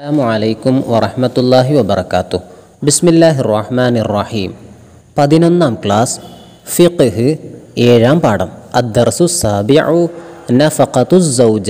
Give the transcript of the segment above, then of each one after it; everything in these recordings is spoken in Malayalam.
അസ്സാമു അലൈക്കും വറഹമത്തല്ലാഹി വബർക്കാത്തു ബിസ്മില്ലാഹി റഹ്മാൻ റഹീം പതിനൊന്നാം ക്ലാസ് ഫിഖ് ഏഴാം പാഠം അദ്ദർസു സാബിഉ നഫഖത്തു സൗജ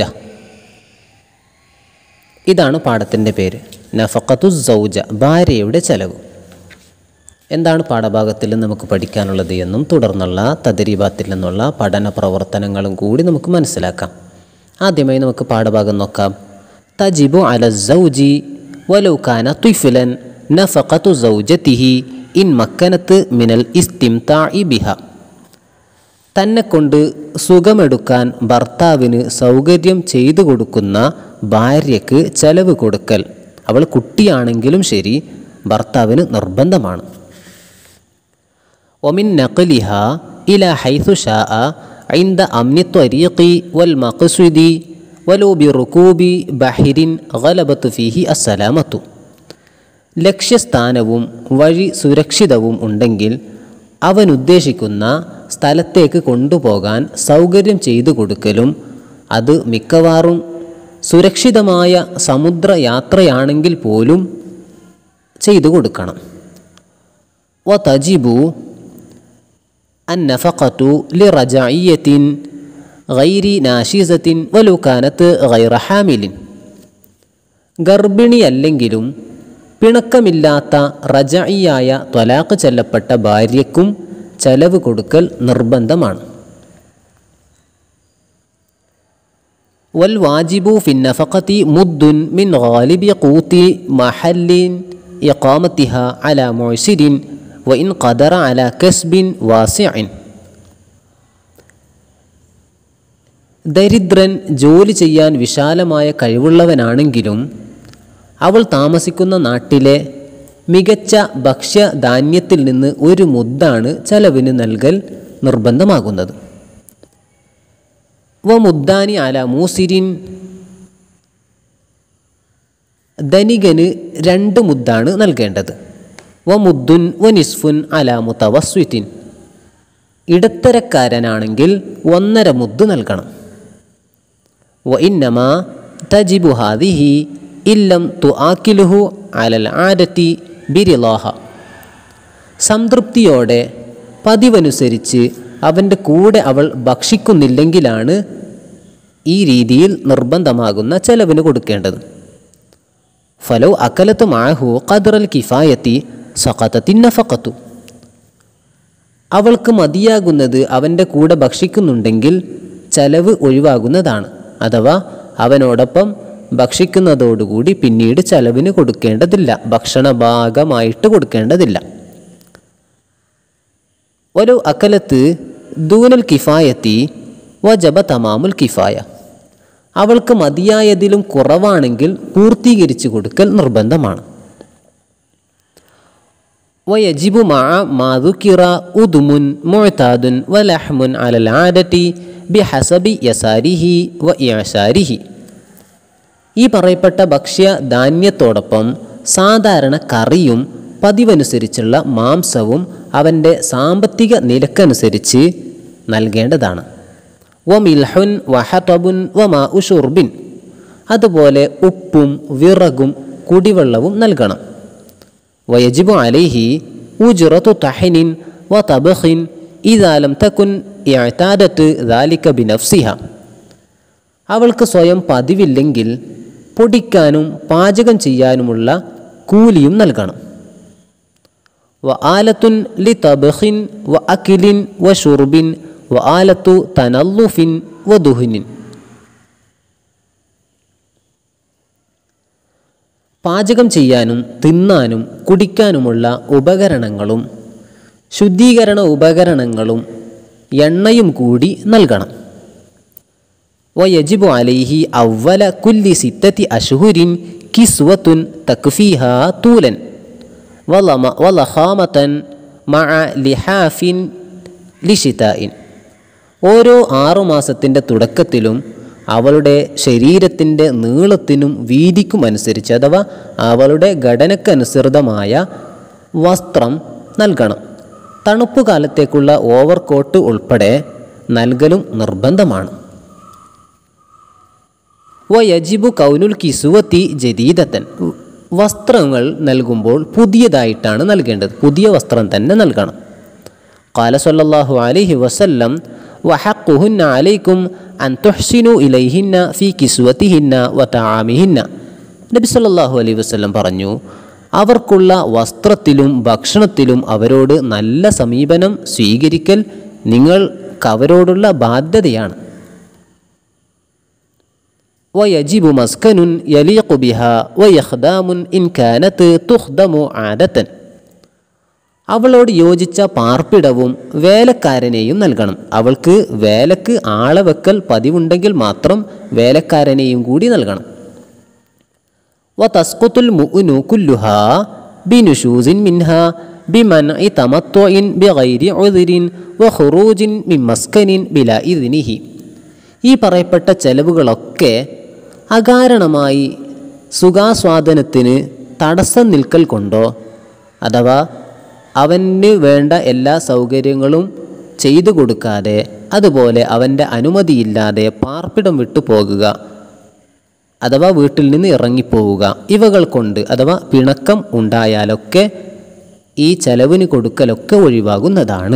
ഇതാണ് പാഠത്തിൻ്റെ പേര് നഫഖത്തു സൗജ ഭാര്യയുടെ ചെലവ് എന്താണ് പാഠഭാഗത്തിൽ നമുക്ക് പഠിക്കാനുള്ളത് എന്നും തുടർന്നുള്ള തദരീബാത്തിൽ നിന്നുള്ള പഠന പ്രവർത്തനങ്ങളും കൂടി നമുക്ക് മനസ്സിലാക്കാം ആദ്യമായി നമുക്ക് പാഠഭാഗം നോക്കാം തജിബു അല സൗജി വലൗ കാന തുഫിലൻ നഫഖത്തു സൗജത്തിഹി ഇൻ മക്കനത്ത് മിനൽ ഇസ്തിംതാഇ ബിഹ തന്നെ കൊണ്ട് സുഖമെടുക്കാൻ ഭർത്താവിന് സൗകര്യം ചെയ്തു കൊടുക്കുന്ന ഭാര്യയ്ക്ക് ചെലവ് കൊടുക്കൽ അവൾ കുട്ടിയാണെങ്കിലും ശരി ഭർത്താവിന് നിർബന്ധമാണ് ومن نقلها إلى حيث شاء عند أمن الطريق والمقصد ولو بركوب بحر غلبت فيه السلامة ലക്ഷ്യസ്ഥാനവും വഴി സുരക്ഷിതവും ഉണ്ടെങ്കിൽ അവൻ ഉദ്ദേശിക്കുന്ന സ്ഥലത്തേക്ക് കൊണ്ടുപോകാൻ സൗകര്യം ചെയ്തു കൊടുക്കലും അത് മിക്കവാറും സുരക്ഷിതമായ സമുദ്രയാത്രയാണെങ്കിൽ പോലും ചെയ്തു കൊടുക്കണം വ തജിബു النفقة لرجعية غير ناشزة ولو كانت غير حامل ഗർഭിണിയല്ലെങ്കിലും പിണക്കമില്ലാത്ത റജയിയായ ത്വലാഖ് ചെല്ലപ്പെട്ട ഭാര്യയ്ക്കും ചെലവ് കൊടുക്കൽ നിർബന്ധമാണ് വൽ വാജിബു ഫിൻ നഫഖത്തി മുദ്ദുൻ മിൻ ഗാലിബി ഖൂത്തി മഹല്ലിൻ ഇഖാമത്തിഹ അല മുഅ്സിരിൻ വഇൻ ഖദറ അല കസ്ബിൻ വാസിഇൻ ദരിദ്രൻ ജോലി ചെയ്യാൻ വിശാലമായ കഴിവുള്ളവനാണെങ്കിലും അവൾ താമസിക്കുന്ന നാട്ടിലെ മികച്ച ഭക്ഷ്യധാന്യത്തിൽ നിന്ന് ഒരു മുദ്ദാണ് ചെലവിന് നൽകൽ നിർബന്ധമാകുന്നത് വ മുദ്ദാനി അല മൂസിരിൻ ധനികന് രണ്ട് മുദ്ദാണ് നൽകേണ്ടത് വ മുദ്ദുൻ വ നിസ്ഫുൻ അല മുത്തവസ്വിത്തിൻ ഇടത്തരക്കാരനാണെങ്കിൽ ഒന്നര മുദ്ദ് നൽകണം വ ഇന്നമ തജിബു ഹാദിഹി ഇല്ലം തു ആക്കിലുഹു അലൽ ആദത്തി ബിരിലാഹ സംതൃപ്തിയോടെ പതിവനുസരിച്ച് അവൻ്റെ കൂടെ അവൾ ഭക്ഷിക്കുന്നില്ലെങ്കിലാണ് ഈ രീതിയിൽ നിർബന്ധമാകുന്ന ചെലവിന് കൊടുക്കേണ്ടത് ഫലോ അക്കലത്ത് മാഹു ഖദറൽ കിഫായത്തി സഖത്തത്തിൻ നഫക്കത്തു അവൾക്ക് മതിയാകുന്നത് അവൻ്റെ കൂടെ ഭക്ഷിക്കുന്നുണ്ടെങ്കിൽ ചെലവ് ഒഴിവാകുന്നതാണ് അഥവാ അവനോടൊപ്പം ഭക്ഷിക്കുന്നതോടുകൂടി പിന്നീട് ചെലവിന് കൊടുക്കേണ്ടതില്ല ഭക്ഷണ ഭാഗമായിട്ട് കൊടുക്കേണ്ടതില്ല ഒരു അക്കലത്ത് ദൂനൽ കിഫായത്തി വജബ തമാമുൽ കിഫായ അവൾക്ക് മതിയായതിലും കുറവാണെങ്കിൽ പൂർത്തീകരിച്ചു കൊടുക്കൽ നിർബന്ധമാണ് വയജിബു മാ മാതുക്കിറ ഉദുമുൻ മുഅതാദുൻ വലഹ്മുൻ അലൽ ആദത്തി ബിഹസബി യസാരിഹി വ ഇയസാരിഹി ഈ പറയപ്പെട്ട ഭക്ഷ്യ ധാന്യത്തോടൊപ്പം സാധാരണ കറിയും പതിവനുസരിച്ചുള്ള മാംസവും അവൻ്റെ സാമ്പത്തിക നിലക്കനുസരിച്ച് നൽകേണ്ടതാണ് വ മിൽഹുൻ വഹതബുൻ വ മാ ഉഷുർബിൻ അതുപോലെ ഉപ്പും വിറകും കുടിവെള്ളവും നൽകണം വയജിബു അലൈഹി ഉജുറത്തു തഹനിൻ വ തബഖിൻ ഇതാലം തക്കുൻ ഇഅ്താദത്ത് ദാലിക ബിനഫ്സിഹ അവൾക്ക് സ്വയം പതിവില്ലെങ്കിൽ പൊടിക്കാനും പാചകം ചെയ്യാനുമുള്ള കൂലിയും നൽകണം വ ആലത്തുൻ ലി തബഖിൻ വ അക്കിലിൻ വ ഷുർബിൻ വ ആലത്തു തനല്ലുഫിൻ വ ദുഹിനിൻ പാചകം ചെയ്യാനും തിന്നാനും കുടിക്കാനുമുള്ള ഉപകരണങ്ങളും ശുദ്ധീകരണ ഉപകരണങ്ങളും എണ്ണയും കൂടി നൽകണം വയജിബു അലൈഹി അവല കുല്ലി സിത്തത്തി അഷുഹുരിൻ കിസ്വത്തുൻ തക്ഫീഹ തൂലൻ വലമ വലഹാമത്തൻ മഅ ലിഹാഫിൻ ലിഷിതായിൻ ഓരോ ആറുമാസത്തിൻ്റെ തുടക്കത്തിലും അവളുടെ ശരീരത്തിൻ്റെ നീളത്തിനും വീതിക്കും അനുസരിച്ച് അഥവാ അവളുടെ ഘടനക്കനുസൃതമായ വസ്ത്രം നൽകണം തണുപ്പ് കാലത്തേക്കുള്ള ഓവർകോട്ട് ഉൾപ്പെടെ നൽകലും നിർബന്ധമാണ് വയജിബു കൗനുൽ കിസുവത്തി ജദീദത്തൻ വസ്ത്രങ്ങൾ നൽകുമ്പോൾ പുതിയതായിട്ടാണ് നൽകേണ്ടത് പുതിയ വസ്ത്രം തന്നെ നൽകണം قال صلى الله عليه وسلم وحقهن عليكم أن تحسنوا إليهن في كسوتهن وطعامهن നബി സല്ലല്ലാഹു അലൈഹി വസല്ലം പറഞ്ഞു അവർക്കുള്ള വസ്ത്രത്തിലും ഭക്ഷണത്തിലും അവരോട് നല്ല സമീപനം സ്വീകരിക്കൽ നിങ്ങൾക്ക് അവരോടുള്ള ബാധ്യതയാണ് ويجب مسكن يليق بها ويخدام إن كانت تخدم عادةً അവളോട് യോജിച്ച പാർപ്പിടവും വേലക്കാരനെയും നൽകണം അവൾക്ക് വേലക്ക് ആളെ വെക്കൽ പതിവുണ്ടെങ്കിൽ മാത്രം വേലക്കാരനെയും കൂടി നൽകണം വ തസ്കുത്തുൽ മുഅ്നു കുല്ലുഹാ ബിനുഷൂസിൻ മിൻഹ ബിമൻഇ തമത്വഇൻ ബിഗൈരി ഉദ്രിൻ വ ഖുറൂജിൻ മിൻ മസ്കനിൻ ബിലാ ഇദ്നിഹി ഈ പറയപ്പെട്ട ചെലവുകളൊക്കെ അകാരണമായി സുഖാസ്വാദനത്തിന് തടസ്സം നിൽക്കൽ കൊണ്ടോ അഥവാ അവന് വേണ്ട എല്ലാ സൗകര്യങ്ങളും ചെയ്തു കൊടുക്കാതെ അതുപോലെ അവൻ്റെ അനുമതിയില്ലാതെ പാർപ്പിടം വിട്ടു പോകുക അഥവാ വീട്ടിൽ നിന്ന് ഇറങ്ങിപ്പോവുക ഇവകൾ കൊണ്ട് അഥവാ പിണക്കം ഉണ്ടായാലൊക്കെ ഈ ചെലവിന് കൊടുക്കലൊക്കെ ഒഴിവാകുന്നതാണ്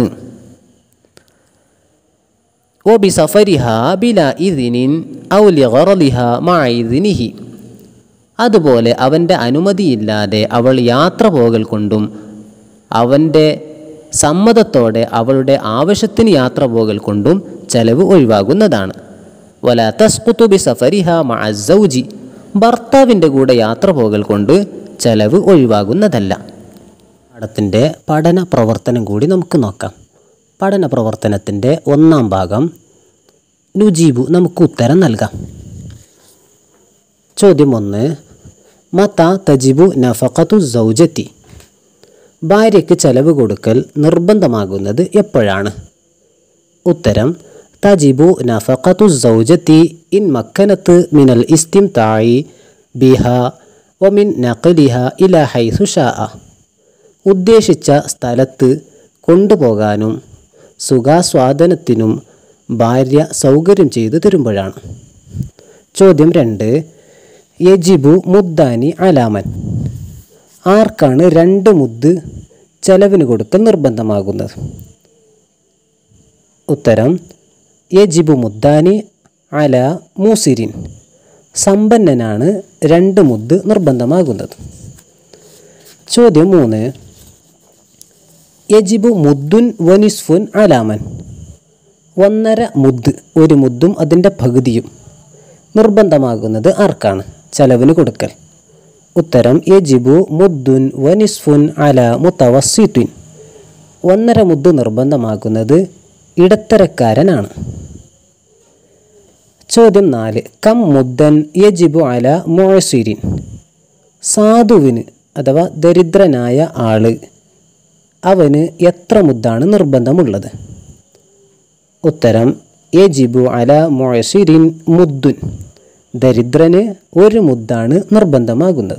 ഓ ബി സഫരിഹ ബില ഇതിനിൻ ഔലിഹ മായിദിനിഹി അതുപോലെ അവൻ്റെ അനുമതിയില്ലാതെ അവൾ യാത്ര പോകൽ കൊണ്ടും അവൻ്റെ സമ്മതത്തോടെ അവളുടെ ആവശ്യത്തിന് യാത്ര പോകൽ കൊണ്ടും ചെലവ് ഒഴിവാകുന്നതാണ് വല തസ്കുത്തു ബി സഫരിഹ മഅസൗജി ഭർത്താവിൻ്റെ കൂടെ യാത്ര പോകൽ കൊണ്ട് ചെലവ് ഒഴിവാകുന്നതല്ല പാഠത്തിൻ്റെ പഠന പ്രവർത്തനം കൂടി നമുക്ക് നോക്കാം പഠന പ്രവർത്തനത്തിൻ്റെ ഒന്നാം ഭാഗം നുജീബു നമുക്ക് ഉത്തരം നൽകാം ചോദ്യം ഒന്ന് മത തജിബു നഫഖത്തു സൗജത്തി ഭാര്യയ്ക്ക് ചെലവ് കൊടുക്കൽ നിർബന്ധമാകുന്നത് എപ്പോഴാണ് ഉത്തരം തജിബു നഫഖത്തു സൗജത്തി ഇൻ മക്കനത്ത് മിനൽ ഇസ്തിം തായി ബിഹ ഒമിൻ നഖലിഹ ഇല ഹൈസു ഷാ ഉദ്ദേശിച്ച സ്ഥലത്ത് കൊണ്ടുപോകാനും സുഖാസ്വാദനത്തിനും ഭാര്യ സൗകര്യം ചെയ്തു തരുമ്പോഴാണ് ചോദ്യം രണ്ട് യജിബു മുദ്ദാനി അലാമൻ ആർക്കാണ് രണ്ട് മുദ്ദ് ചെലവിന് കൊടുക്കൽ നിർബന്ധമാകുന്നത് ഉത്തരം യജിബു മുദ്ദാനി അല മൂസിരിൻ സമ്പന്നനാണ് രണ്ട് മുദ്ദ് നിർബന്ധമാകുന്നത് ചോദ്യം മൂന്ന് യജിബു മുദ്ദുൻ വനിസ്ഫുൻ അലാമൻ ഒന്നര മുദ്ദ് ഒരു മുദ്ദും അതിൻ്റെ പകുതിയും നിർബന്ധമാകുന്നത് ആർക്കാണ് ചെലവിന് കൊടുക്കൽ ഉത്തരം യജിബു മുദ്ദുൻ വനിസ്ഫുൻ അല മുത്തവസ്സിത്തുൻ ഒന്നര മുദ്ദ് നിർബന്ധമാക്കുന്നത് ഇടത്തരക്കാരനാണ് ചോദ്യം നാല് കം മുദ്ദൻ യജിബു അല മോഴസിരിൻ സാധുവിന് അഥവാ ദരിദ്രനായ ആള് അവന് എത്ര മുദ്ദാണ് നിർബന്ധമുള്ളത് ഉത്തരം യജിബു അല മോഴസിരിൻ മുദ്ദുൻ ദരിദ്രന് ഒരു മുദ്ദാണ് നിർബന്ധമാകുന്നത്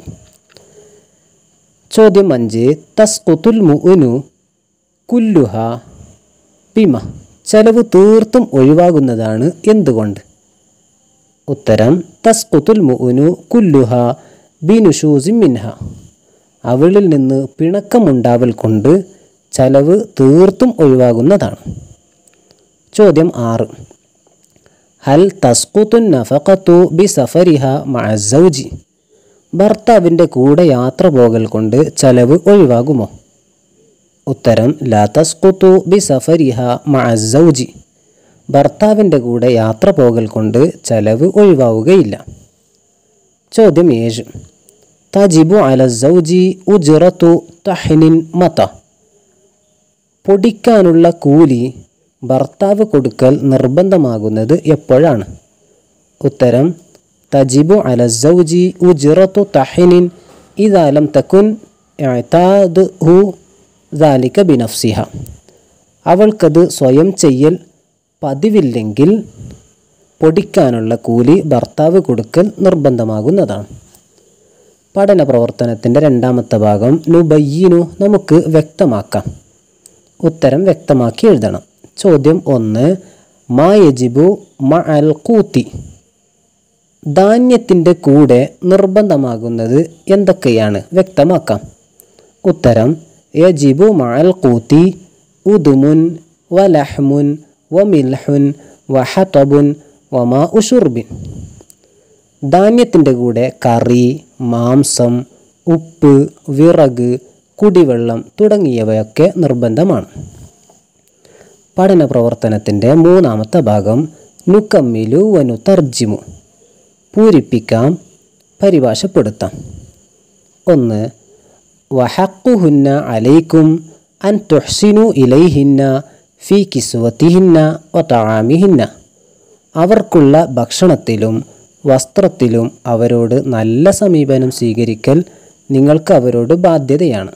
ചോദ്യം അഞ്ച് തസ്കുത്തുൽ മുഅ്നു കുല്ലുഹ പിമ ചെലവ് തീർത്തും ഒഴിവാകുന്നതാണ് എന്തുകൊണ്ട് ഉത്തരം തസ്കുത്തുൽ മുഅ്നു കുല്ലുഹ ബിനുഷൂസി മിൻഹ അവളിൽ നിന്ന് പിണക്കമുണ്ടാവൽ കൊണ്ട് ചെലവ് തീർത്തും ഒഴിവാകുന്നതാണ് ചോദ്യം ആറ് ഹൽ തസ്കുത്തുൻ നഫഖത്തു ബി സഫരിഹ മഅസൗജി ഭർത്താവിൻ്റെ കൂടെ യാത്ര പോകൽ കൊണ്ട് ചെലവ് ഒഴിവാകുമോ ഉത്തരം ലാ തസ്കുത്തു ബി സഫരിഹ മഅസൗജി ഭർത്താവിൻ്റെ കൂടെ യാത്ര പോകൽ കൊണ്ട് ചെലവ് ഒഴിവാവുകയില്ല ചോദ്യം ഏഴ് തജിബു അല സൗജി ഉജിറത്തു തഹ്നിൻ മത പൊടിക്കാനുള്ള കൂലി ഭർത്താവ് കൊടുക്കൽ നിർബന്ധമാകുന്നത് എപ്പോഴാണ് ഉത്തരം തജിബു അല സൗജി ഉജിറത്തു തഹ്നിൻ ഇതാലം തക്കുൻ ഹു ദാലിക ബിനഫ്സിഹ അവൾക്കത് സ്വയം ചെയ്യൽ പതിവില്ലെങ്കിൽ പൊടിക്കാനുള്ള കൂലി ഭർത്താവ് കൊടുക്കൽ നിർബന്ധമാകുന്നതാണ് പഠന പ്രവർത്തനത്തിൻ്റെ രണ്ടാമത്തെ ഭാഗം നുബയ്യിനു നമുക്ക് വ്യക്തമാക്കാം ഉത്തരം വ്യക്തമാക്കി എഴുതണം ചോദ്യം ഒന്ന് മാ യജിബു മ അൽ കൂത്തി ധാന്യത്തിൻ്റെ കൂടെ നിർബന്ധമാകുന്നത് എന്തൊക്കെയാണ് വ്യക്തമാക്കാം ഉത്തരം യജിബു മഅൽ കൂത്തി ഉദുമുൻ വലഹ്മുൻ വമിൽഹുൻ വഹതബുൻ വമാ ഉഷുർബിൻ ധാന്യത്തിൻ്റെ കൂടെ കറി മാംസം ഉപ്പ് വിറക് കുടിവെള്ളം തുടങ്ങിയവയൊക്കെ നിർബന്ധമാണ് പഠന പ്രവർത്തനത്തിൻ്റെ മൂന്നാമത്തെ ഭാഗം നുക്കമ്മിലു വനു തർജിമു പൂരിപ്പിക്കാം പരിഭാഷപ്പെടുത്താം ഒന്ന് വഹക്കുഹുന്ന അലൈക്കും അൻ തുഹ്സിനു ഇലൈഹിന്ന ഫി കിസ്വത്തിഹിന്ന വ തആമിഹിന്ന അവർക്കുള്ള ഭക്ഷണത്തിലും വസ്ത്രത്തിലും അവരോട് നല്ല സമീപനം സ്വീകരിക്കൽ നിങ്ങൾക്ക് അവരോട് ബാധ്യതയാണ്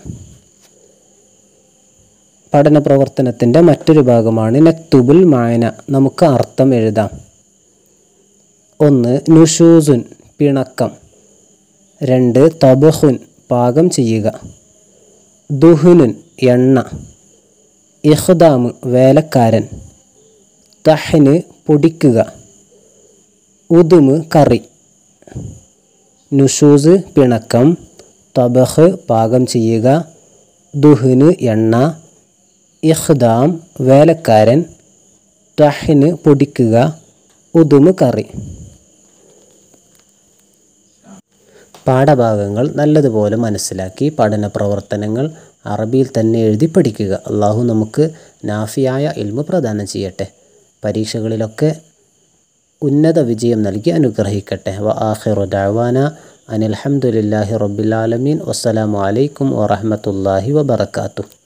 പഠന പ്രവർത്തനത്തിൻ്റെ മറ്റൊരു ഭാഗമാണ് നക്തുബുൽ മായന നമുക്ക് അർത്ഥം എഴുതാം ഒന്ന് നുഷൂസുൻ പിണക്കം രണ്ട് തബഹുൻ പാകം ചെയ്യുക ദുഹുനുൻ എണ്ണ ഇഹ്ദാമ് വേലക്കാരൻ തഹ്ന് പൊടിക്കുക ഉദുമ് കറി നുഷൂസ് പിണക്കം തബഹ് പാകം ചെയ്യുക ദുഹ്ന് എണ്ണ ഇഹ്ദാം വേലക്കാരൻ തഹ്ന് പൊടിക്കുക ഉദുമ് കറി പാഠഭാഗങ്ങൾ നല്ലതുപോലെ മനസ്സിലാക്കി പഠന പ്രവർത്തനങ്ങൾ അറബിയിൽ തന്നെ എഴുതി പഠിക്കുക അള്ളാഹു നമുക്ക് നാഫിയായ ഇൽമു പ്രദാനം ചെയ്യട്ടെ പരീക്ഷകളിലൊക്കെ ഉന്നത വിജയം നൽകി അനുഗ്രഹിക്കട്ടെ വ ആഖിറു ദഅവാന അനിൽഹംദുലില്ലാഹി റബ്ബിൽ ആലമീൻ വസ്സലാമു അലൈക്കും വറഹ്മത്തുള്ളാഹി വബറകാതുഹു